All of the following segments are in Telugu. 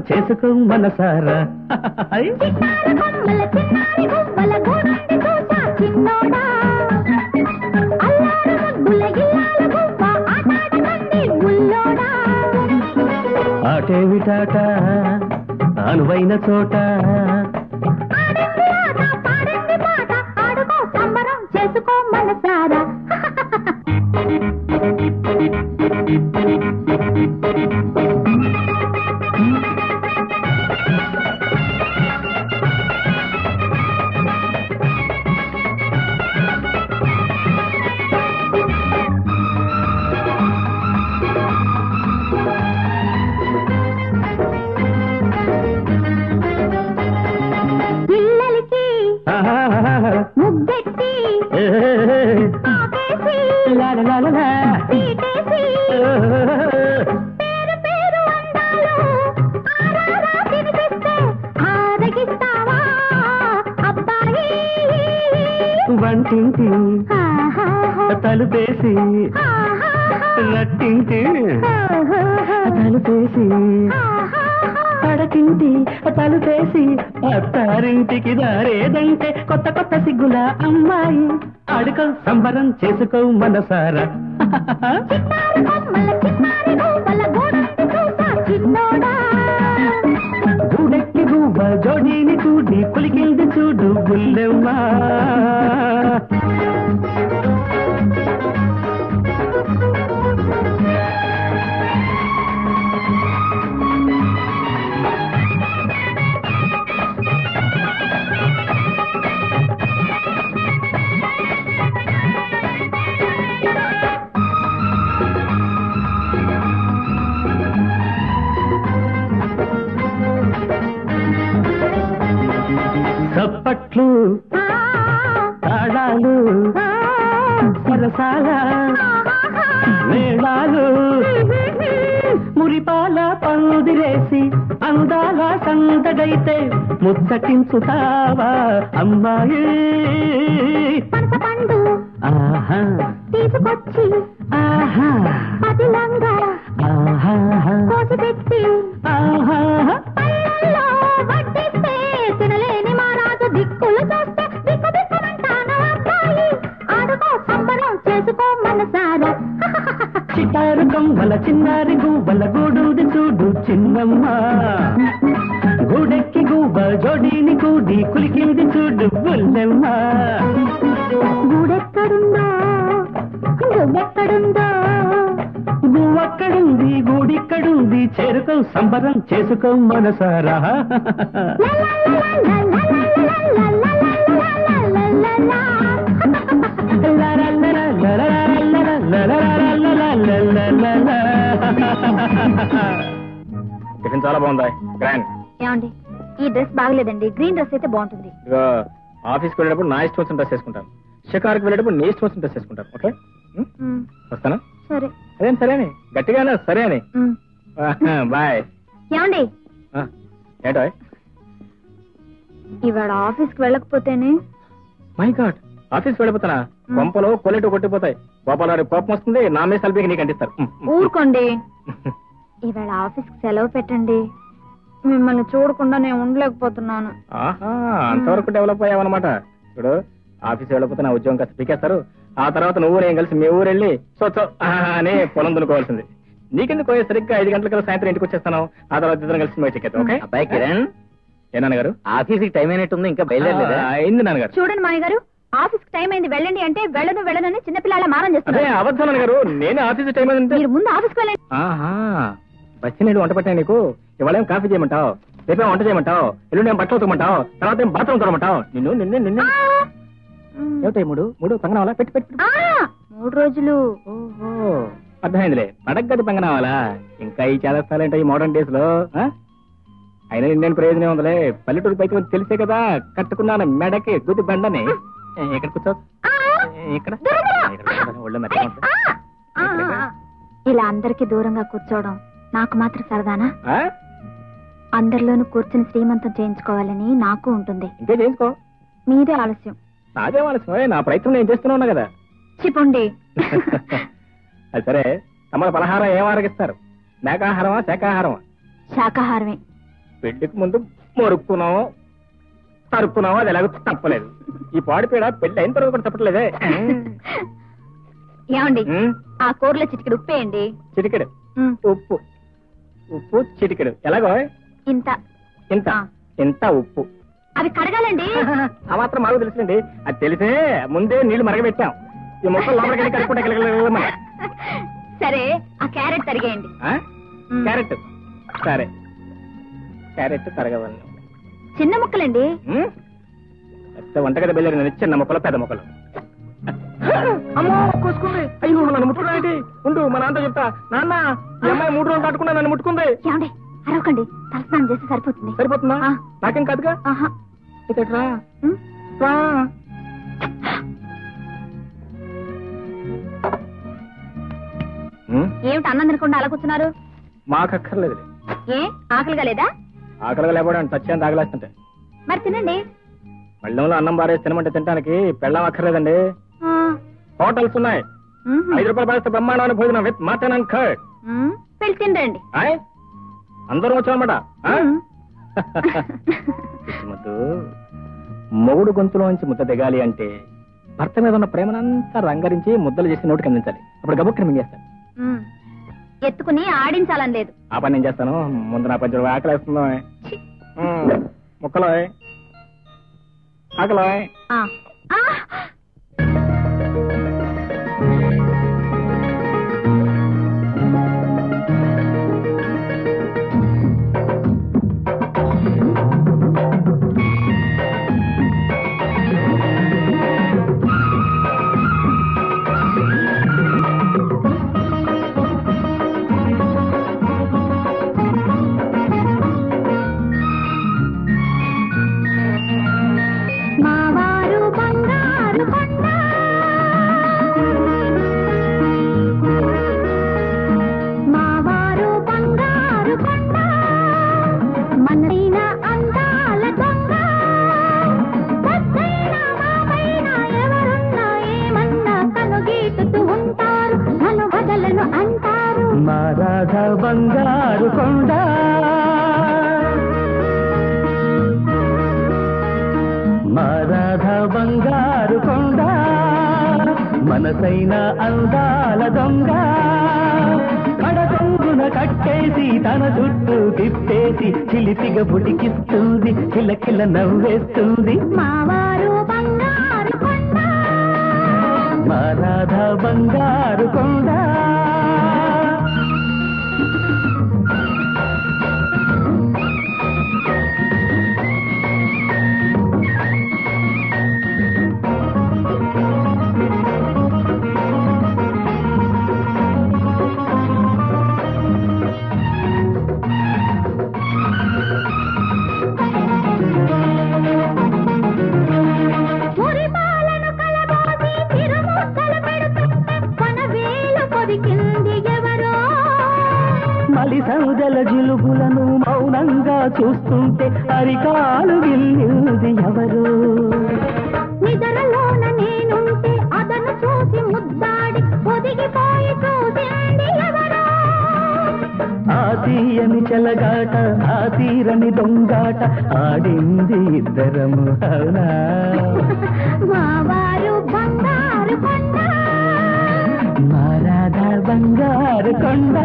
చేసుకో మనసారా చిన్నారి బొమ్మల చిన్నారి బొమ్మల గూడుంది చూసా చిన్నోడా అల్లారు ముద్దుల ఇల్లాల గువ్వ ఆటాడకండి బుల్లోడా ఆటేమిటాట అనువైన చోట ఆడింది ఆట పాడింది పాట ఆడుకో సంబరం చేసుకో మనసారా పిల్లలకి ముగ్గెట్టి కాకేసి పీటేసి పేరు పేరు అందాలు ఆరారా తినిపిస్తే ఆరగిస్తావా అబ్బాయి వంటింటి ఆహాహా. తలుపేసి ఆహాహా. రట్టింటి ఆహాహా. తలుపేసి ఆహాహా. పడకింటి తలుపేసి అత్తారింటికి దారేదంటే కొత్త కొత్త సిగ్గుల అమ్మాయి అడుకో సంబరం చేసుకో మనసారా చిన్నారి బొమ్మల చిన్నారి బొమ్మల గూడంతి చూసా చిన్నోడా గూడెక్కి గూబ జోడీని కూడి కులికింది చూడు బుల్లెమ్మా చప్పట్లు ఆ, తాళాలు ఆ, సరసాల ఆహాహా. మేళాలు మురిపాల పందిరేసి అందాల సందడైతే ముచ్చటించుతావా అమ్మాయి పనస పండు ఆహా తీసుకొచ్చి ఆహా పదిలంగా ఆహా కోసి పెట్టి ఆహా పళ్ళల్లో వడ్డిస్తే తినలేని మహారాజు దిక్కులు చూస్తే దిక్కు దిక్కుమంటాను అబ్బాయి ఆడుకో సంబరం చేసుకో మనసారా చిటారు కొంగల చిన్నారి గువ్వల గూడుది చూడు చిన్నమ్మ గూడెక్కి గువ్వ జోడీని కూడి కులికింది చూడు బుల్లెమ్మ గూడెక్కడుందో గువ్వెక్కడుందో గువ్వక్కడుంది గూడిక్కడుంది చేరుకో సంబరం చేసుకో మనసారా టిఫిన్ చాలా బాగుంది గ్రాండ్ ఏమండి ఈ డ్రెస్ బాగలేదండి గ్రీన్ డ్రెస్ అయితే బాగుంటుంది ఇదిగో ఆఫీస్కి వెళ్ళేటప్పుడు నా ఇష్టం వచ్చిన డ్రెస్ వేసుకుంటాను షికార్కి వెళ్ళేటప్పుడు నీ ఇష్టం వచ్చిన డ్రెస్ వేసుకుంటాను ఓకే ఉం? వస్తానా సరే అదేం సరే అని గట్టిగానే సరే అని బాయ్ ఏమండి ఏంటో ఇవాళ ఆఫీస్కి వెళ్ళకపోతేనే మై గాడ్ ఆఫీస్కి వెళ్ళిపోతానా కొంపలో కొల్లెటు కొట్టిపోతాయి గోపాలారి కోపం వస్తుంది నా మీద సల్పీకి నీకు అంటిస్తారు ఉం, ఉం. ఊరుకోండి ఇవాళ ఆఫీస్కి సెలవు పెట్టండి మిమ్మల్ని చూడకుండా నేను ఉండలేకపోతున్నాను ఆహా అంతవరకు డెవలప్ అయ్యావన్నమాట ఇప్పుడు ఆఫీస్ వెళ్ళకపోతే నా ఉద్యోగం కాస్త పీకేస్తారు ఆ తర్వాత నువ్వు నేను కలిసి మీ ఊరు వెళ్ళి సో సో ఆహా అని పొలం దున్నుకోవాల్సింది నీకెందుకు పోయే సరిగ్గా ఐదు గంటల సాయంత్రం ఇంటికి వచ్చేస్తాను ఆ తర్వాత ఇద్దరం కలిసి సినిమా టికెట్ ఓకే అబ్బాయి కిరణ్ ఏ నాన్నగారు ఆఫీస్కి టైం అయినట్టుంది ఇంకా బయలుదేరలేదా ఆ, అయింది నాన్నగారు చూడండి మాయ గారు ఆఫీస్కి టైం అయింది వెళ్ళండి అంటే వెళ్ళను వెళ్ళనని చిన్నపిల్లల మారం అదే చేస్తున్నారు అబద్ధం నాన్నగారు నేను ఆఫీస్ టైం అయిందంటే మీరు ముందు ఆఫీస్కి వెళ్ళండి ఆహా వచ్చి నేను వంట పెట్టాను నీకు ఇవాళ ఏం కాఫీ చేయమంటావు రేపేం వంట చేయమంటావు ఎల్లుండి ఏం బట్టలు ఉతకమంటావు తర్వాత ఏం బాత్రూమ్ తొడమంటావు నిన్ను నిన్ను నిన్ను ఏమిటాయి మూడు మూడు పంగనావాలా పెట్టి పెట్టి ఆ, మూడు రోజులు ఓహో అర్థమైందిలే పడగ్గది పంగనావాలా ఇంకా ఈ చేదస్తాలంటే ఈ మోడర్న్ డేస్ లో ఆ? అయినా నేను ప్రయోజనం ఉందిలే పల్లెటూరు పైకి వచ్చి తెలిసే కదా కట్టుకున్నాను మెడకి గుద్ది బండని ఏ, ఇక్కడ కూర్చో ఆ, ఏ, ఇక్కడ దూరంగా. ఇక్కడ కూర్చో. ఒళ్ళు మెత్తగా ఉంటుంది. ఆ, ఆ, ఆ. ఇలా అందరికి దూరంగా కూర్చోవడం నాకు మాత్రం సరదానా ఆ? అందరిలోనూ కూర్చుని శ్రీమంతం చేయించుకోవాలని నాకు ఉంటుంది ఇంకే చేసుకో మీదే ఆలస్యం నాదే ఆలస్యం నా ప్రయత్నం నేను చేస్తూనే ఉన్నా కదా చిపోండి అది సరే తమ పలహారం ఏం ఆరగిస్తారు మేకాహారమా శాకాహారమా శాకాహారమే పెళ్లికి ముందు మొరుక్కున్నావు తరుక్కున్నావు అది ఎలాగో తప్పలేదు ఈ పాడి పీడ పెళ్లి అయిన తర్వాత కూడా తప్పట్లేదే ఏమండి ఉమ్, ఆ కూరలో చిటికెడు ఉప్పేయండి చిటికెడు ఉమ్, ఉప్పు ఉప్పు చిటికెడు ఎలాగో ఇంత ఇంత ఆ. ఇంత ఉప్పు అవి కడగాలండి ఆ మాత్రం మాకు తెలుసండి అది తెలిసే ముందే నీళ్లు మరగబెట్టాం ఈ మొక్కలు లోపలికి వెళ్ళి కలుపుకుంటే గిలగిలగిలగిలమని. సరే ఆ క్యారెట్ తరిగేయండి ఆ ఉమ్. క్యారెట్ సరే క్యారెట్ తరగవలను చిన్న ముక్కలండి ఉమ్? పెద్ద వంటగది బయలుదేరిన చిన్న మొక్కలు పెద్ద మొక్కలు అమ్మో కోసుకుంది అయ్యో నన్ను ముట్టుకున్నాయి ఉండు మా నాన్నతో చెప్తా నాన్న ఈ అమ్మాయి మూడు రోజులు తట్టుకున్నా నన్ను ముట్టుకుంది ఏమండి అరవకండి తలస్నానం చేస్తే సరిపోతుంది సరిపోతుందా ఆ. నాకేం కాదుగా ఆహా ఇక్కడ రా ఉమ్, రా ఉమ్, ఏమిటి అన్నం తినకుండా అలా కూర్చున్నారు మాకక్కర్లేదు ఏ ఆకలిగా లేదా ఆకలిగా లేకపోవడం టచ్చేం తాగలేస్తుంటే మరి తినండి పళ్ళెంలో అన్నం బారేసి తినమంటే తినడానికి పెళ్ళం అక్కర్లేదండి ఆ, హోటల్స్ ఉన్నాయి మ్మ్. ఐదు రూపాయలు పడితే బ్రహ్మాండమైన భోజనం విత్ మటన్ అండ్ కర్డ్ మ్మ్. వెళ్ళి తినరండి ఆయ్ అందరూ వచ్చామన్నమాట ఆ? మ్మ్. పిచ్చిమద్దు మొగుడు గొంతులోంచి ముద్ద దిగాలి అంటే భర్త మీద ఉన్న ప్రేమనంతా రంగరించి ముద్దలు చేసి నోటికి అందించాలి అప్పుడు గబుక్కని మింగేస్తాను మ్మ్. ఎత్తుకుని ఆడించాలని లేదు ఆ పని నేను చేస్తాను ముందు నా పంచరు ఆకలేస్తుందో ముక్కలో ఆకలో ఆ. ఆ! మావారు బంగారు కొండ మావారు బంగారు కొండ మనైన అందాల దొంగ వద్దైనా మాపైన ఎవరున్నా ఏమన్నా కనుగీటుతూ ఉంటారు నన్ను వదలను అంటారు మా రాధ బంగారు కొండ మా రాధ బంగారు కొండ మనసైన అందాల దొంగ కడకొంగున కట్టేసి తన చుట్టూ తిప్పేసి చిలిపిగా పుడికిస్తుంది కిలకిల నవ్వేస్తుంది మావారు బంగారు కొండ మా రాధ బంగారు కొండ మురిపాలను కలబోసి తిరుముద్దలు పెడుతుంటే కొన వేలు పొదికింది ఎవరో మలి సంజల జిలుగులను మౌనంగా చూస్తుంటే అరికాలు విల్లింది ఎవరు నిద్రలోన నేనుంటే అదను చూసి ముద్దాడి ఒదిగిపోయి చూసింది ఎవరో ఆ తీయని చెలగాట ఆ తీరని దొంగాట ఆడింది ఇద్దరము అవునా మావారు బంగారు కొండ మా రాధా బంగారు కొండ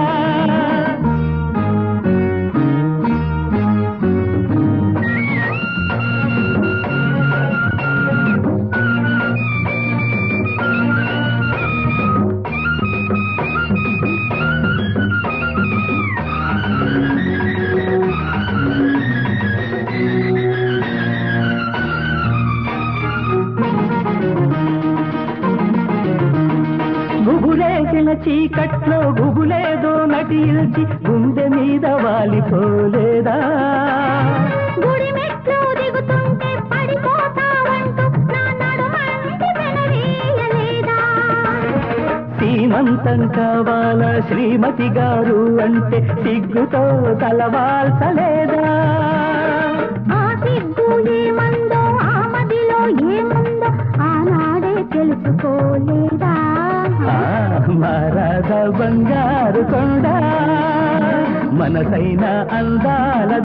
గుబులేసిన చీకట్లో గుబులేదో నటిల్చి గుండె మీద వాలిపోలేదా గుడి మెట్లు దిగుతుంటే పడిపోతావంటూ నా నడుమంటి వెనవేయలేదా సీమంతం కావాలా శ్రీమతి గారు అంటే సిగ్గుతో తలవాల్చలేదా ఆ సిగ్గు ఏమందో ఆ మదిలో ఏముందో ఆనాడే తెలుసుకోలేదా ఆ, మా రాధ బంగారు కొండ మనసైన అందాల